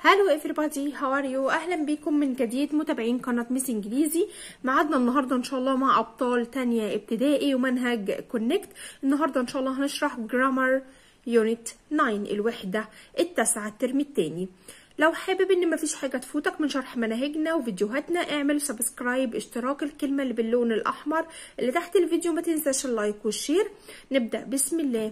هالو everybody how are you اهلا بيكم من جديد متابعين قناه ميس انجليزي معادنا النهارده ان شاء الله مع ابطال تانية ابتدائي ومنهج كونكت النهارده ان شاء الله هنشرح جرامر يونت 9 الوحده التاسعه الترم التاني لو حابب ان مفيش حاجه تفوتك من شرح مناهجنا وفيديوهاتنا اعمل سبسكرايب اشتراك الكلمه اللي باللون الاحمر اللي تحت الفيديو ما تنساش اللايك والشير نبدا بسم الله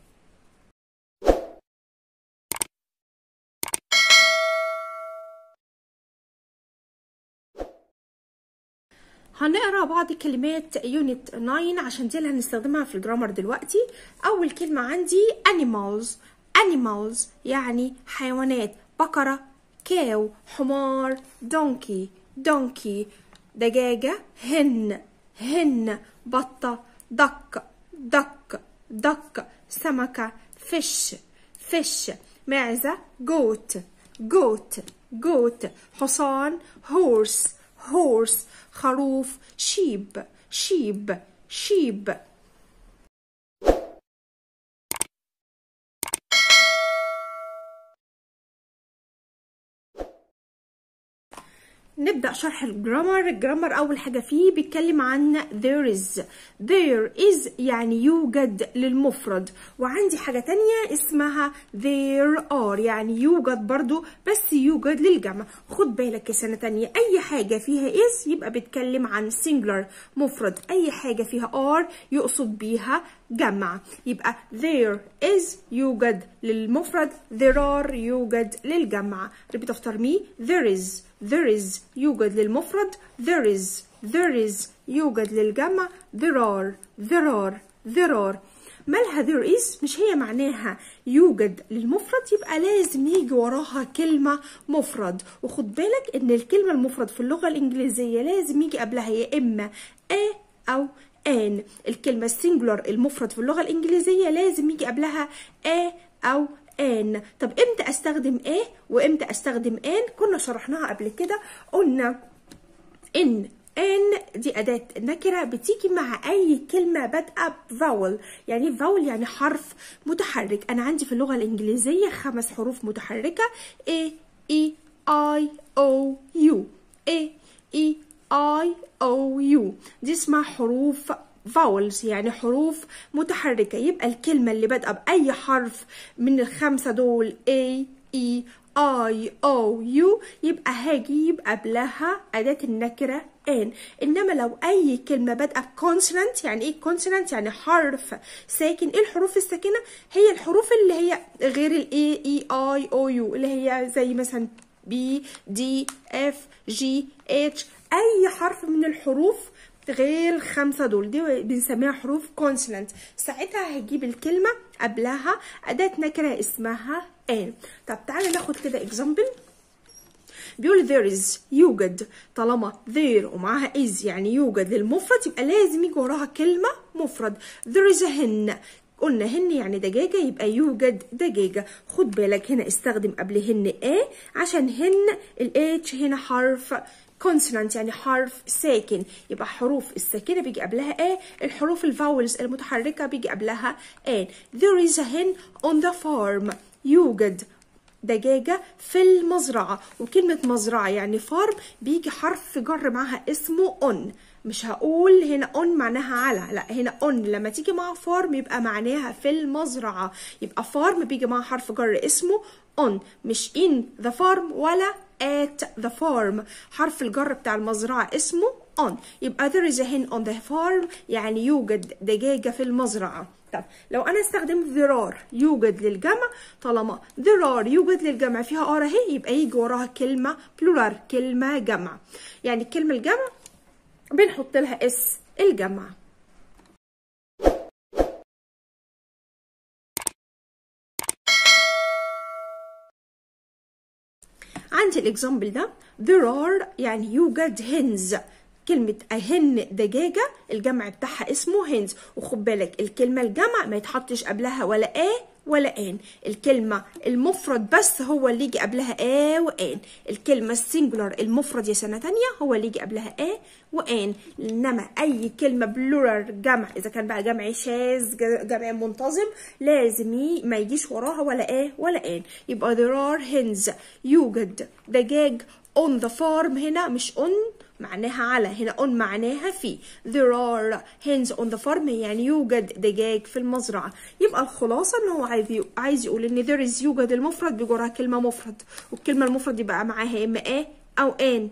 هنقرا بعض كلمات يونت 9 عشان دي اللي هنستخدمها في الجرامر دلوقتي اول كلمه عندي animals animals يعني حيوانات بقره كاو حمار دونكي دونكي دجاجه هن هن بطه دك دك دك سمكه فش فش معزه جوت جوت جوت حصان هورس horse خروف sheep sheep sheep نبدأ شرح الجرامر الجرامر أول حاجة فيه بيتكلم عن there is there is يعني يوجد للمفرد وعندي حاجة تانية اسمها there are يعني يوجد برضو بس يوجد للجمع خد بالك يا سنة تانية أي حاجة فيها is يبقى بيتكلم عن singular مفرد أي حاجة فيها are يقصد بيها جمع يبقى there is يوجد للمفرد there are يوجد للجمع repeat after me there is there is يوجد للمفرد there is there is يوجد للجمع there are there are there are مالها there is مش هي معناها يوجد للمفرد يبقى لازم يجي وراها كلمة مفرد وخد بالك ان الكلمة المفرد في اللغة الانجليزية لازم يجي قبلها يا اما a او ان الكلمة السنجولار المفرد في اللغة الانجليزية لازم يجي قبلها a او ان طب امتى استخدم ايه وامتى استخدم ان كنا شرحناها قبل كده قلنا ان ان دي اداه نكره بتيجي مع اي كلمه بادئه فاول يعني فاول يعني حرف متحرك انا عندي في اللغه الانجليزيه خمس حروف متحركه a e i o u a e i o u دي اسمها حروف vowels يعني حروف متحركة يبقى الكلمة اللي بادئة بأي حرف من الخمسة دول A E I O U يبقى هاجي يبقى قبلها أداة النكرة ان انما لو اي كلمه بادئه بكونسونانت يعني ايه كونسونانت يعني حرف ساكن ايه الحروف الساكنه هي الحروف اللي هي غير الاي اي اي او يو اللي هي زي مثلا بي دي اف جي اتش اي حرف من الحروف غير الخمسه دول دي بنسميها حروف كونسونانت ساعتها هجيب الكلمه قبلها اداه نكره اسمها ان طب تعالى ناخد كده اكزامبل بيقول there is يوجد طالما there ومعاها is يعني يوجد للمفرد يبقى لازم يجي وراها كلمه مفرد there is a hen قلنا هن يعني دجاجة يبقى يوجد دجاجة خد بالك هنا استخدم قبل هن a عشان هن ال h هنا حرف consonant يعني حرف ساكن يبقى حروف الساكنة بيجي قبلها a الحروف الفاولز المتحركة بيجي قبلها an there is a hen on the farm يوجد دجاجة في المزرعة وكلمة مزرعة يعني فارم بيجي حرف جر معاها اسمه on مش هقول هنا on معناها على لا هنا on لما تيجي مع فارم يبقى معناها في المزرعة يبقى فارم بيجي معاها حرف جر اسمه on مش in the farm ولا at the farm حرف الجر بتاع المزرعة اسمه on يبقى there is a hen on the farm يعني يوجد دجاجة في المزرعة طب لو انا استخدمت there are يوجد للجمع طالما there are يوجد للجمع فيها are اهي يبقى يجي وراها كلمة plural كلمة جمع يعني الكلمة الجمع بنحط لها اس الجمع عندي الاكزامبل ده there are يعني يوجد هنز كلمة أهن دجاجة الجمع بتاعها اسمه هنز وخد بالك الكلمة الجمع ما يتحطش قبلها ولا آ ولا ان الكلمة المفرد بس هو اللي يجي قبلها ا وان الكلمة السنجولار المفرد يا سنة تانية هو اللي يجي قبلها ا وان انما اي كلمة بلورال جمع اذا كان بقى جمع شاذ جمع منتظم لازم ي... ما يجيش وراها ولا ا ولا ان يبقى there are hens يوجد دجاج on the farm هنا مش on معناها على هنا on معناها في there are hens on the farm يعني يوجد دجاج في المزرعة يبقى الخلاصة ان هو عايز عايز يقول ان there is يوجد المفرد بيجرها كلمة مفرد والكلمة المفرد يبقى معاها اما a او ان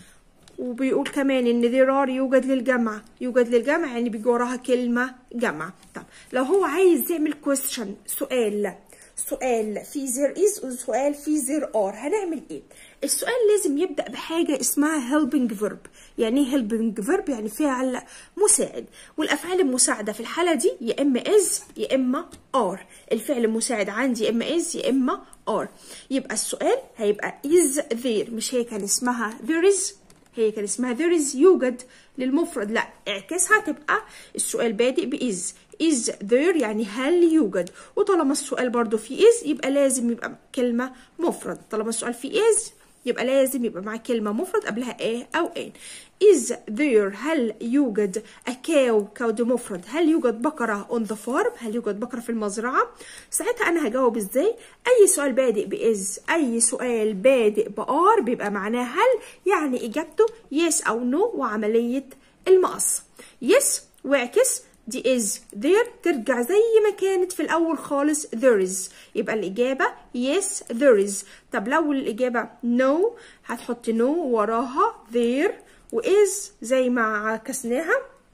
وبيقول كمان ان there are يوجد للجمع يوجد للجمع يعني بيجي وراها كلمة جمع طب لو هو عايز يعمل question سؤال سؤال في there is وسؤال في there are هنعمل ايه السؤال لازم يبدأ بحاجة اسمها helping verb يعني ايه helping verb يعني فعل مساعد والأفعال المساعدة في الحالة دي يا إما is يا إما are الفعل المساعد عندي يا إما is يا إما are يبقى السؤال هيبقى is there مش هي كان اسمها there is هي كان اسمها there is يوجد للمفرد لا اعكسها تبقى السؤال بادئ بإز is there يعني هل يوجد وطالما السؤال برضو فيه is يبقى لازم يبقى كلمة مفرد طالما السؤال فيه is يبقى لازم يبقى مع كلمة مفرد قبلها a أو an is there هل يوجد a cow cow ده مفرد هل يوجد بقرة on the farm هل يوجد بقرة في المزرعة ساعتها أنا هجاوب إزاي أي سؤال بادئ بإز أي سؤال بادئ بآر بيبقى معناه هل يعني إجابته yes أو no وعملية المقص yes واعكس دي is there ترجع زي ما كانت في الأول خالص there is يبقى الإجابة yes there is طب لو الإجابة no هتحط no وراها there و is زي ما عكسناها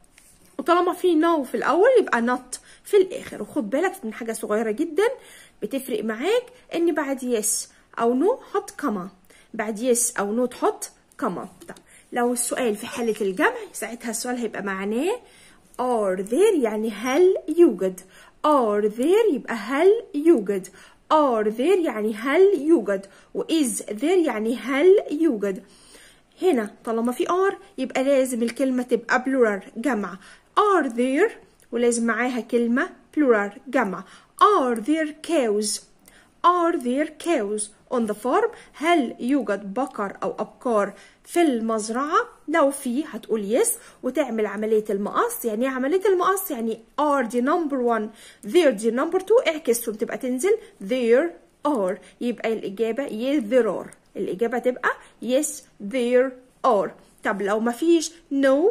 وطالما في no في الأول يبقى not في الآخر وخد بالك من حاجة صغيرة جدا بتفرق معاك إن بعد yes أو no حط كما بعد yes أو no تحط كما طب لو السؤال في حالة الجمع ساعتها السؤال هيبقى معناه are there يعني هل يوجد are there يبقى هل يوجد are there يعني هل يوجد و is there يعني هل يوجد هنا طالما في are يبقى لازم الكلمة تبقى plural جمع are there ولازم معاها كلمة plural جمع are there cows are there cows on the farm هل يوجد بقر أو أبقار في المزرعة لو في هتقول yes وتعمل عملية المقص يعني ايه عملية المقص يعني are دي number one there دي number two اعكسهم تبقى تنزل there are يبقى الإجابة yes there are الإجابة تبقى yes there are طب لو مفيش no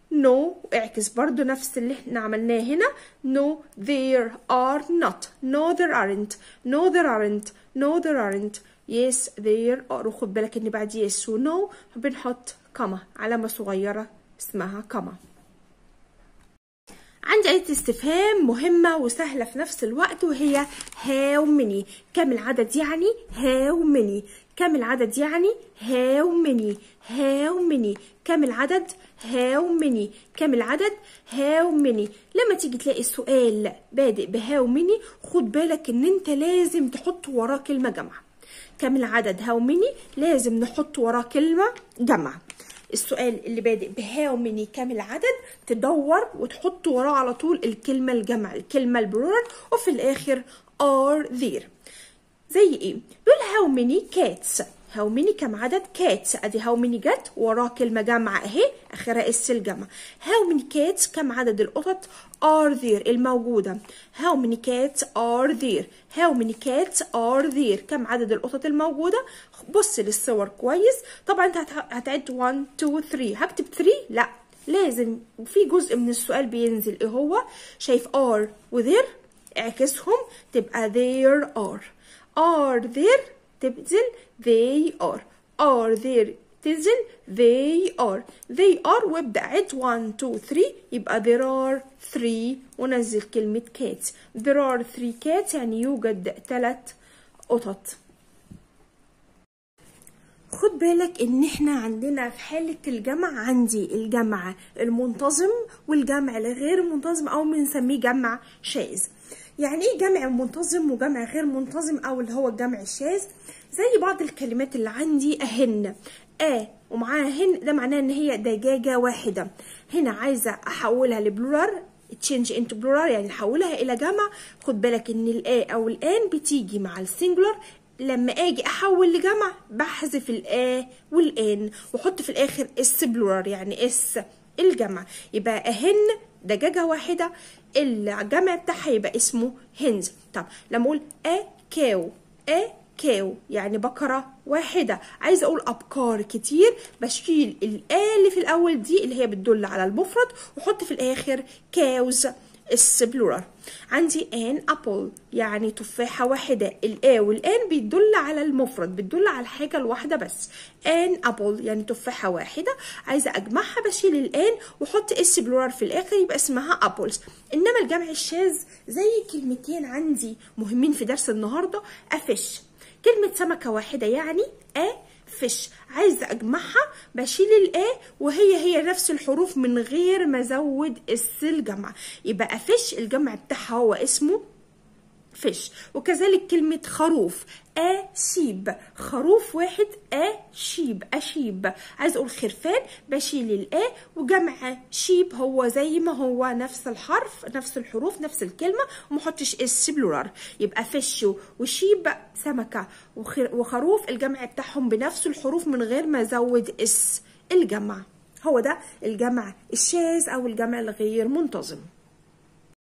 no اعكس برضو نفس اللي احنا عملناه هنا no there are not no there aren't no there aren't no there aren't yes there are وخد بالك ان بعد yes و no بنحط كما علامة صغيرة اسمها كما عندي آية استفهام مهمة وسهلة في نفس الوقت وهي how many كم العدد يعني how many كم العدد يعني how many how many كم العدد how many كم العدد how many لما تيجي تلاقي السؤال بادئ بهاو many خد بالك ان انت لازم تحط وراه كلمة جمع كم العدد how many لازم نحط وراه كلمة جمع السؤال اللي بادئ بهاو ميني كام العدد تدور وتحط وراه على طول الكلمة الجمع الكلمة البلورال وفي الآخر are there زي ايه؟ بيقول how many cats how many كم عدد cats ادي how many جت وراه كلمة جمع اهي اخرها اس الجمع how many cats كم عدد القطط are there الموجودة how many cats are there how many cats are there كم عدد القطط الموجودة بص للصور كويس طبعا انت هتعد 1 2 3 هكتب 3 لا لازم في جزء من السؤال بينزل ايه هو شايف are و there اعكسهم تبقى there are are there تنزل they are are there تنزل they are they are وابدأ عد 1 2 3 يبقى there are 3 ونزل كلمة cats there are 3 cats يعني يوجد ثلاث قطط خد بالك ان احنا عندنا في حالة الجمع عندي الجمع المنتظم والجمع الغير منتظم او بنسميه جمع شاذ يعني ايه جمع منتظم وجمع غير منتظم او اللي هو الجمع الشاذ زي بعض الكلمات اللي عندي اهن ا ومعاها هن ده معناه ان هي دجاجة واحدة هنا عايزة احولها لبلورال تشينج انتو بلورال يعني نحولها الى جمع خد بالك ان الاي او الان بتيجي مع السنجولار لما اجي احول لجمع بحذف الاي والان واحط في الاخر اس بلورال يعني اس الجمع يبقى اهن دجاجه واحده الجمع بتاعها يبقى اسمه هنز طب لما اقول ا كاو ا كاو يعني بقرة واحدة عايزة أقول أبقار كتير بشيل الآ اللي في الأول دي اللي هي بتدل على المفرد وأحط في الآخر كاوز السبلورال عندي ان ابل يعني تفاحة واحدة الا والان بيدل على المفرد بتدل على الحاجة الواحدة بس ان ابل يعني تفاحة واحدة عايزة اجمعها بشيل الان واحط اس بلورال في الاخر يبقى اسمها ابلز انما الجمع الشاذ زي كلمتين عندي مهمين في درس النهاردة افش كلمة سمكة واحدة يعني ا فش عايزة أجمعها بشيل الآ وهي هي نفس الحروف من غير ما أزود اس الجمع يبقى أفش الجمع بتاعها هو اسمه فش وكذلك كلمة خروف أشيب خروف واحد أشيب أشيب عايز أقول خرفان بشيل الأ وجمع شيب هو زي ما هو نفس الحرف نفس الحروف نفس الكلمة ومحطش اس بلورال يبقى فش وشيب سمكة وخروف الجمع بتاعهم بنفس الحروف من غير ما أزود اس الجمع هو ده الجمع الشاذ أو الجمع الغير منتظم